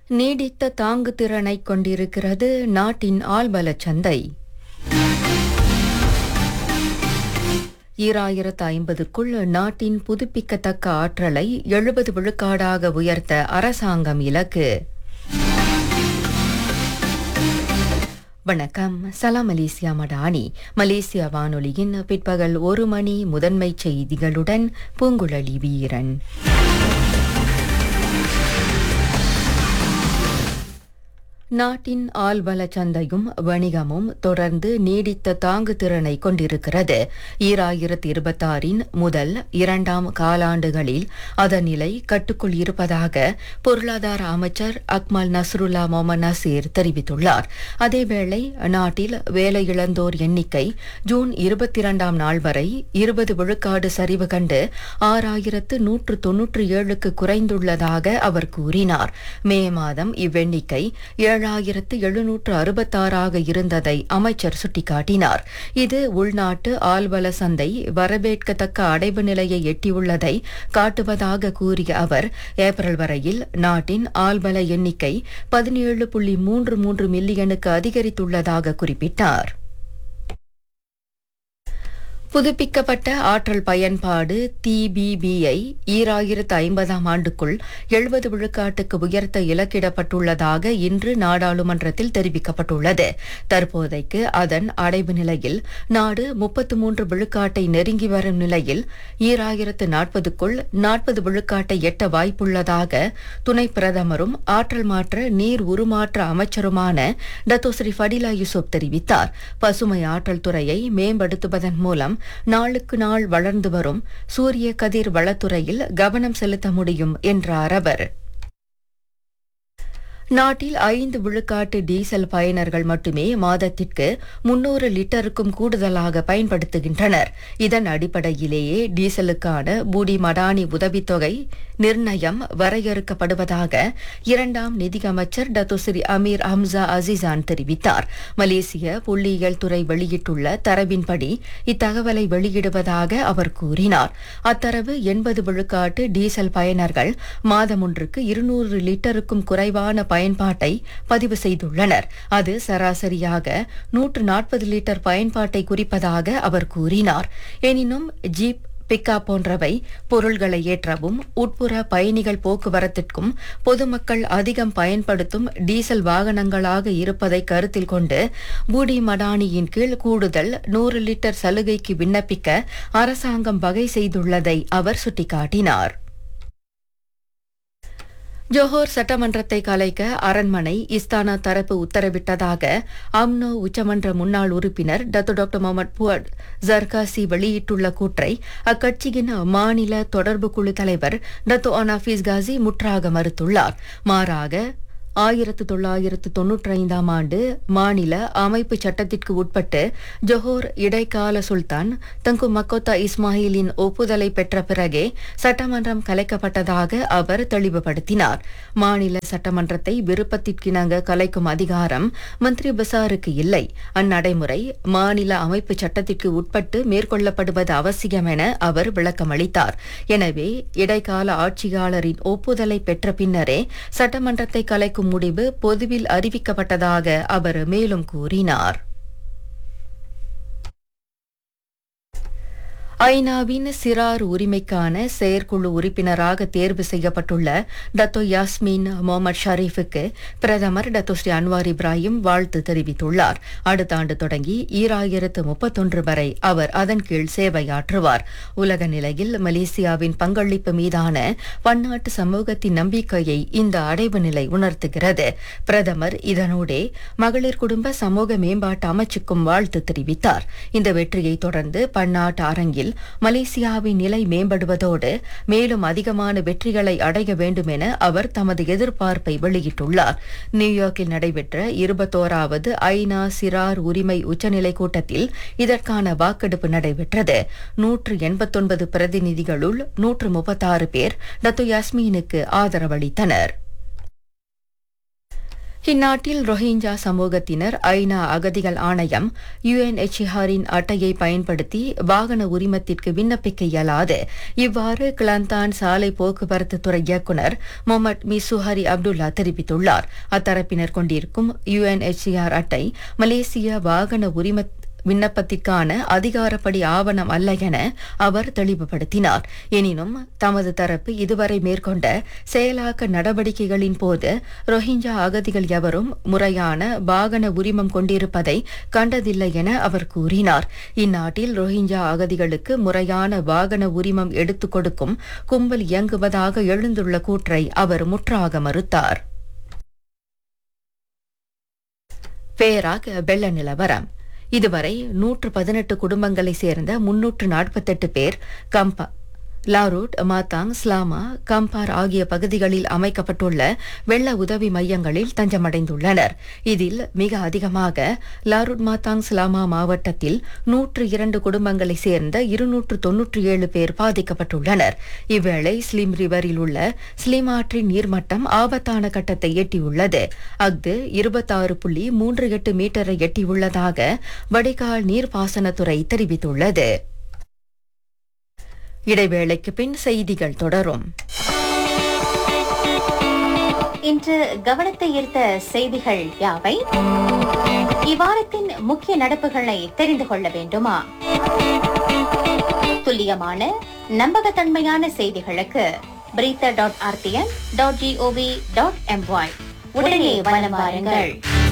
நீடித்த தாங்கு திறனை கொண்டிருக்கிறது நாட்டின் ஆள்பலச் சந்தை ஈராயிரத்து ஐம்பதுக்குள் நாட்டின் புதுப்பிக்கத்தக்க ஆற்றலை எழுபது விழுக்காடாக உயர்த்த அரசாங்கம் இலக்கு வணக்கம் சலாம் மலேசியா மடானி மலேசியா வானொலியின் பிற்பகல் ஒரு மணி முதன்மை செய்திகளுடன் பூங்குழலி வீரன் நாட்டின் ஆள்பல சந்தையும் வணிகமும் தொடர்ந்து நீடித்த தாங்கு திறனை கொண்டிருக்கிறது ஈராயிரத்தி இருபத்தாறின் முதல் இரண்டாம் காலாண்டுகளில் அதன் நிலை கட்டுக்குள் இருப்பதாக பொருளாதார அமைச்சர் அக்மல் நஸ்ருல்லா மொமன் நசீர் தெரிவித்துள்ளார் அதேவேளை நாட்டில் வேலையிழந்தோர் எண்ணிக்கை ஜூன் இருபத்தி இரண்டாம் நாள் வரை இருபது விழுக்காடு சரிவு கண்டு ஆறாயிரத்து நூற்று தொன்னூற்றி ஏழுக்கு குறைந்துள்ளதாக அவர் கூறினார் மே மாதம் இவ்வெண்ணிக்கை ஏழாயிரத்து எழுநூற்று அறுபத்தாறாக இருந்ததை அமைச்சர் சுட்டிக்காட்டினார் இது உள்நாட்டு ஆள்வல சந்தை வரவேற்கத்தக்க அடைவு நிலையை எட்டியுள்ளதை காட்டுவதாக கூறிய அவர் ஏப்ரல் வரையில் நாட்டின் ஆள்பல எண்ணிக்கை பதினேழு புள்ளி மூன்று மூன்று மில்லியனுக்கு அதிகரித்துள்ளதாக குறிப்பிட்டார் புதுப்பிக்கப்பட்ட ஆற்றல் பயன்பாடு டிபிபிஐ ஈராயிரத்து ஐம்பதாம் ஆண்டுக்குள் எழுபது விழுக்காட்டுக்கு உயர்த்த இலக்கிடப்பட்டுள்ளதாக இன்று நாடாளுமன்றத்தில் தெரிவிக்கப்பட்டுள்ளது தற்போதைக்கு அதன் அடைவு நிலையில் நாடு முப்பத்து மூன்று விழுக்காட்டை நெருங்கி வரும் நிலையில் ஈராயிரத்து நாற்பதுக்குள் நாற்பது விழுக்காட்டை எட்ட வாய்ப்புள்ளதாக துணை பிரதமரும் ஆற்றல் மாற்ற நீர் உருமாற்ற அமைச்சருமான டத்தோஸ்ரீ ஃபடிலா யூசுப் தெரிவித்தார் பசுமை ஆற்றல் துறையை மேம்படுத்துவதன் மூலம் நாளுக்கு நாள் வளர்ந்து வரும் சூரிய கதிர் வளத்துறையில் கவனம் செலுத்த முடியும் என்றார் அவர் நாட்டில் ஐந்து விழுக்காட்டு டீசல் பயனர்கள் மட்டுமே மாதத்திற்கு முன்னூறு லிட்டருக்கும் கூடுதலாக பயன்படுத்துகின்றனர் இதன் அடிப்படையிலேயே டீசலுக்கான பூடி மடானி உதவித்தொகை நிர்ணயம் வரையறுக்கப்படுவதாக இரண்டாம் நிதியமைச்சர் டத்துஸ்ரீ அமீர் ஹம்சா அசிசான் தெரிவித்தார் மலேசிய புள்ளியியல் துறை வெளியிட்டுள்ள தரவின்படி இத்தகவலை வெளியிடுவதாக அவர் கூறினார் அத்தரவு எண்பது விழுக்காட்டு டீசல் பயனர்கள் மாதம் ஒன்றுக்கு இருநூறு லிட்டருக்கும் குறைவான பயன்பாட்டை பதிவு செய்துள்ளனர் அது சராசரியாக நூற்று நாற்பது லிட்டர் பயன்பாட்டை குறிப்பதாக அவர் கூறினார் எனினும் ஜீப் பிக்கா போன்றவை பொருள்களை ஏற்றவும் உட்புற பயணிகள் போக்குவரத்திற்கும் பொதுமக்கள் அதிகம் பயன்படுத்தும் டீசல் வாகனங்களாக இருப்பதை கருத்தில் கொண்டு பூடி மடானியின் கீழ் கூடுதல் நூறு லிட்டர் சலுகைக்கு விண்ணப்பிக்க அரசாங்கம் வகை செய்துள்ளதை அவர் சுட்டிக்காட்டினார் ஜோஹர் சட்டமன்றத்தை கலைக்க அரண்மனை இஸ்தானா தரப்பு உத்தரவிட்டதாக அம்னோ உச்சமன்ற முன்னாள் உறுப்பினர் Datuk doctor Mohamad Fuad Zarkashi வெளியிட்டுள்ள கூற்றை அக்கட்சியின் மாநில தொடர்பு குழு தலைவர் டத்து அனாஃபீஸ் காசி முற்றாக மறுத்துள்ளார் மாறாக ஆயிரத்து தொள்ளாயிரத்து தொன்னூற்றி ஐந்தாம் ஆண்டு மாநில அமைப்பு சட்டத்திற்கு உட்பட்டு ஜொஹோர் இடைக்கால சுல்தான் தங்கு மக்கோத்தா இஸ்மாயிலின் ஒப்புதலை பெற்ற பிறகே சட்டமன்றம் கலைக்கப்பட்டதாக அவர் தெளிவுபடுத்தினார் மாநில சட்டமன்றத்தை விருப்பத்திற்கிணங்க கலைக்கும் அதிகாரம் மந்திரி பசாருக்கு இல்லை அந்நடைமுறை மாநில அமைப்பு சட்டத்திற்கு உட்பட்டு மேற்கொள்ளப்படுவது அவசியம் என அவர் விளக்கமளித்தார் எனவே இடைக்கால ஆட்சியாளரின் ஒப்புதலை பெற்ற பின்னரே சட்டமன்றத்தை கலைக்கும் முடிவு பொதுவில் அறிவிக்கப்பட்டதாக அவர் மேலும் கூறினார் ஐநாவின் சிறார் உரிமைக்கான செயற்குழு உறுப்பினராக தேர்வு செய்யப்பட்டுள்ள டத்தோ யாஸ்மின் முகமது ஷரீஃபுக்கு பிரதமர் டத்தோ ஸ்ரீ அன்வார் இப்ராஹிம் வாழ்த்து தெரிவித்துள்ளார் அடுத்த ஆண்டு தொடங்கி ஈராயிரத்து முப்பத்தொன்று வரை அவர் அதன் கீழ் சேவையாற்றுவார் உலக நிலையில் மலேசியாவின் பங்களிப்பு மீதான பன்னாட்டு சமூகத்தின் நம்பிக்கையை இந்த அடைவு நிலை உணர்த்துகிறது பிரதமர் இதனூடே மகளிர் குடும்ப சமூக மேம்பாட்டு அமைச்சுக்கும் வாழ்த்து தெரிவித்தார் இந்த வெற்றியை தொடர்ந்து பன்னாட்டு அரங்கில் மலேசியாவின் நிலை மேம்படுவதோடு மேலும் அதிகமான வெற்றிகளை அடைய வேண்டும் என அவர் தமது எதிர்பார்ப்பை வெளியிட்டுள்ளார் நியூயார்க்கில் நடைபெற்ற இருபத்தோராவது ஐநா சிறார் உரிமை உச்சநிலை கூட்டத்தில் இதற்கான வாக்கெடுப்பு நடைபெற்றது நூற்று எண்பத்தொன்பது பிரதிநிதிகளுள் நூற்று முப்பத்தாறு பேர் டத்து யாஸ்மீனுக்கு ஆதரவளித்தனர் இந்நாட்டில் ரோஹிஞ்சா சமூகத்தினர் ஐநா அகதிகள் ஆணையம் யுஎன்எச்ஆரின் அட்டையை பயன்படுத்தி வாகன உரிமத்திற்கு விண்ணப்பிக்க இயலாது இவ்வாறு கிளந்தான் சாலை போக்குவரத்து துறை இயக்குநர் முகமது மிசுஹரி அப்துல்லா தெரிவித்துள்ளார் அத்தரப்பினர் கொண்டிருக்கும் யுஎன்எச்ஆர் அட்டை மலேசிய வாகன உரிம விண்ணப்பத்திற்கான அதிகாரப்படி ஆவணம் அல்ல என அவர் தெளிவுபடுத்தினார் எனினும் தமது தரப்பு இதுவரை மேற்கொண்ட செயலாக்க நடவடிக்கைகளின் போது ரோஹிஞ்சா அகதிகள் எவரும் முறையான வாகன உரிமம் கொண்டிருப்பதை கண்டதில்லை என அவர் கூறினார் இந்நாட்டில் ரோஹிஞ்சா அகதிகளுக்கு முறையான வாகன உரிமம் எடுத்துக் கொடுக்கும் கும்பல் இயங்குவதாக எழுந்துள்ள கூற்றை அவர் முற்றாக மறுத்தார் பேராக் வெள்ள நிலவரம் இதுவரை நூற்று பதினெட்டு குடும்பங்களைச் சேர்ந்த முன்னூற்று நாற்பத்தெட்டு பேர் கம்பா லாரூட் மாத்தாங் ஸ்லாமா கம்பார் ஆகிய பகுதிகளில் அமைக்கப்பட்டுள்ள வெள்ள உதவி மையங்களில் தஞ்சமடைந்துள்ளனர் இதில் மிக அதிகமாக லாரூட் மாத்தாங் ஸ்லாமா மாவட்டத்தில் நூற்று இரண்டு குடும்பங்களைச் சேர்ந்த இருநூற்று தொன்னூற்றி ஏழு பேர் பாதிக்கப்பட்டுள்ளனர் இவ்வேளை ஸ்லிம் ரிவரில் உள்ள ஸ்லிம் ஆற்றின் நீர்மட்டம் ஆபத்தான கட்டத்தை எட்டியுள்ளது அஃது இருபத்தாறு புள்ளி மூன்று எட்டு மீட்டரை எட்டியுள்ளதாக வடிகால் நீர்ப்பாசனத்துறை தெரிவித்துள்ளது இடைவேளைக்கு பின் செய்திகள் தொடரும் இன்று கவனத்தை ஈர்த்த செய்திகள் யாவை இவ்வாரத்தின் முக்கிய நடப்புகளை தெரிந்து கொள்ள வேண்டுமா துல்லியமான நம்பகத்தன்மையான செய்திகளுக்கு berita dot RTM dot GOV dot MY உடனே வலம் வாருங்கள்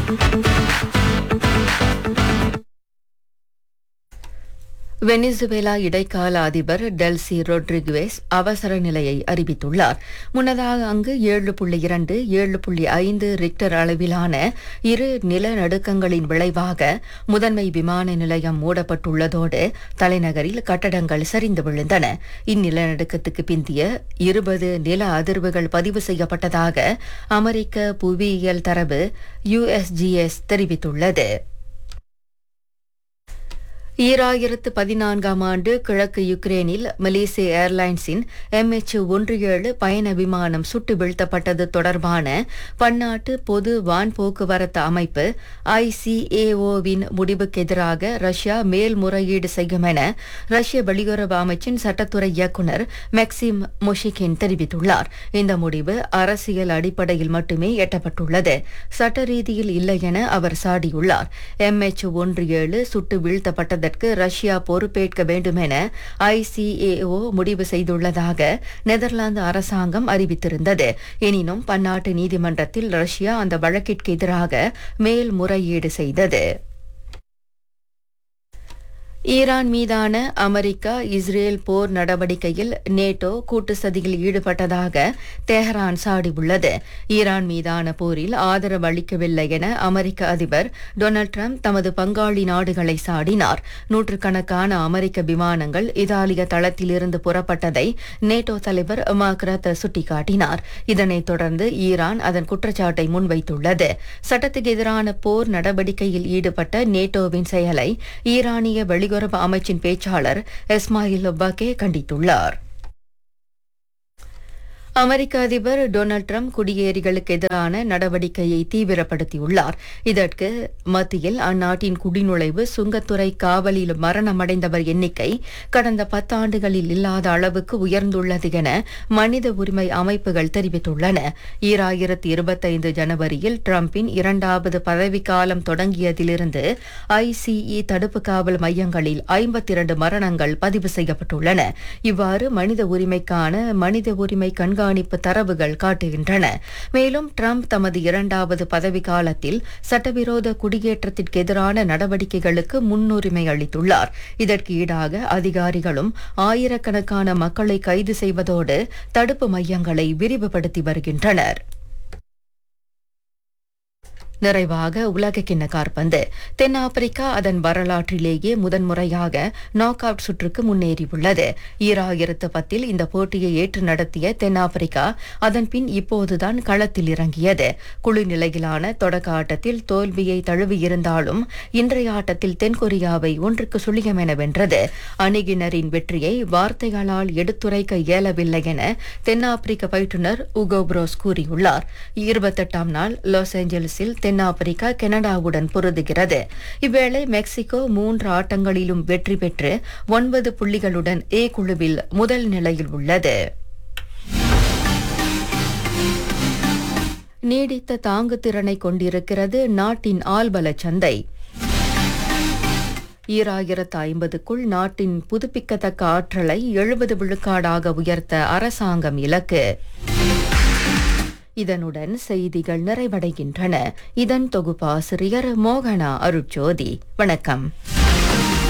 வெனிசுவேலா இடைக்கால அதிபர் டெல்சி ரொட்ரிகுவேஸ் அவசர நிலையை அறிவித்துள்ளார் முன்னதாக அங்கு ஏழு புள்ளி இரண்டு ஏழு புள்ளி ஐந்து ரிக்டர் அளவிலான இரு நிலநடுக்கங்களின் விளைவாக முதன்மை விமான நிலையம் மூடப்பட்டுள்ளதோடு தலைநகரில் கட்டடங்கள் சரிந்து விழுந்தன இந்நிலநடுக்கத்துக்கு பிந்திய இருபது நில அதிர்வுகள் பதிவு செய்யப்பட்டதாக அமெரிக்க புவியியல் தரவு யுஎஸ்ஜிஎஸ் தெரிவித்துள்ளது ஈராயிரத்து பதினான்காம் ஆண்டு கிழக்கு யுக்ரேனில் மலேசிய ஏர்லைன்ஸின் எம்எச் ஒன்று ஏழு பயண விமானம் சுட்டு வீழ்த்தப்பட்டது தொடர்பான பன்னாட்டு பொது வான் போக்குவரத்து அமைப்பு ஐசிஏஓவின் முடிவுக்கு எதிராக ரஷ்யா மேல்முறையீடு செய்யும் என ரஷ்ய வெளியுறவு அமைச்சின் சட்டத்துறை இயக்குநர் மேக்சிம் முஷிகின் தெரிவித்துள்ளார் இந்த முடிவு அரசியல் அடிப்படையில் மட்டுமே எட்டப்பட்டுள்ளது சட்ட ரீதியில் இல்லை என அவர் சாடியுள்ளார் எம்எச் ஒன்று ஏழு சுட்டு வீழ்த்தப்பட்டது அதற்கு ரஷ்யா பொறுப்பேற்க வேண்டும் என ஐசிஏஓ முடிவு செய்துள்ளதாக நெதர்லாந்து அரசாங்கம் அறிவித்திருந்தது எனினும் பன்னாட்டு நீதிமன்றத்தில் ரஷ்யா அந்த வழக்கிற்கு எதிராக மேல்முறையீடு செய்தது ஈரான் மீதான அமெரிக்கா இஸ்ரேல் போர் நடவடிக்கையில் நேட்டோ கூட்டு சதியில் ஈடுபட்டதாக தெஹரான் சாடியுள்ளது ஈரான் மீதான போரில் ஆதரவு அளிக்கவில்லை என அமெரிக்க அதிபர் டொனால்ட் ட்ரம்ப் தமது பங்காளி நாடுகளை சாடினார் நூற்றுக்கணக்கான அமெரிக்க விமானங்கள் இத்தாலிய தளத்திலிருந்து புறப்பட்டதை நேட்டோ தலைவர் மாக்ரத் சுட்டிக்காட்டினார் இதனைத் தொடர்ந்து ஈரான் அதன் குற்றச்சாட்டை முன்வைத்துள்ளது சட்டத்துக்கு எதிரான போர் நடவடிக்கையில் ஈடுபட்ட நேட்டோவின் செயலை ஈரானிய வெளி வெளியுறவு அமைச்சின் பேச்சாளர் எஸ்மாயில் பக்கே கண்டித்துள்ளார் அமெரிக்க அதிபர் டொனால்ட் ட்ரம்ப் குடியேறிகளுக்கு எதிரான நடவடிக்கையை தீவிரப்படுத்தியுள்ளார் இதற்கு மத்தியில் அந்நாட்டின் குடிநுழைவு சுங்கத்துறை காவலில் மரணமடைந்தவர் எண்ணிக்கை கடந்த பத்தாண்டுகளில் இல்லாத அளவுக்கு உயர்ந்துள்ளது என மனித உரிமை அமைப்புகள் தெரிவித்துள்ளன ஈராயிரத்தி இருபத்தைந்து ஜனவரியில் டிரம்பின் இரண்டாவது பதவிக்காலம் தொடங்கியதிலிருந்து ஐசிஇ தடுப்பு காவல் மையங்களில் ஐம்பத்தி இரண்டு மரணங்கள் பதிவு செய்யப்பட்டுள்ளன இவ்வாறு மனித உரிமைக்கான மனித உரிமை கண்காணி கண்காணிப்பு தரவுகள் காட்டுகின்றன மேலும் ட்ரம்ப் தமது இரண்டாவது பதவி காலத்தில் சட்டவிரோத குடியேற்றத்திற்கு எதிரான நடவடிக்கைகளுக்கு முன்னுரிமை அளித்துள்ளார் இதற்கு ஈடாக அதிகாரிகளும் ஆயிரக்கணக்கான மக்களை கைது செய்வதோடு தடுப்பு மையங்களை விரிவுபடுத்தி வருகின்றனர் நிறைவாக உலக கிண்ண காற்பந்து தென்னாப்பிரிக்கா அதன் வரலாற்றிலேயே முதன்முறையாக நாக் அவுட் சுற்றுக்கு முன்னேறியுள்ளது ஈராயிரத்து பத்தில் இந்த போட்டியை ஏற்று நடத்திய தென்னாப்பிரிக்கா அதன் பின் இப்போதுதான் களத்தில் இறங்கியது குழு நிலையிலான தொடக்க ஆட்டத்தில் தோல்வியை தழுவியிருந்தாலும் இன்றைய ஆட்டத்தில் தென்கொரியாவை ஒன்றுக்கு சுழியம் என வென்றது அணியினரின் வெற்றியை வார்த்தைகளால் எடுத்துரைக்க இயலவில்லை என தென்னாப்பிரிக்க பயிற்றுனர் உகோப்ரோஸ் கூறியுள்ளார் இருபத்தெட்டாம் நாள் லாஸ் ஏஞ்சல்ஸில் தென்னாப்பிரிக்கா கனடாவுடன் பொருதுகிறது இவ்வேளை மெக்சிகோ மூன்று ஆட்டங்களிலும் வெற்றி பெற்று ஒன்பது புள்ளிகளுடன் ஏ குழுவில் முதல் நிலையில் உள்ளது நீடித்த தாங்கு திறனை கொண்டிருக்கிறது நாட்டின் ஆள்பல சந்தை ஈராயிரத்து ஐம்பதுக்குள் நாட்டின் புதுப்பிக்கத்தக்க ஆற்றலை எழுபது விழுக்காடாக உயர்த்த அரசாங்கம் இலக்கு இதனுடன் செய்திகள் நிறைவடைகின்றன இதன் தொகுப்பாசிரியர் மோகனா அருட்ஜோதி வணக்கம்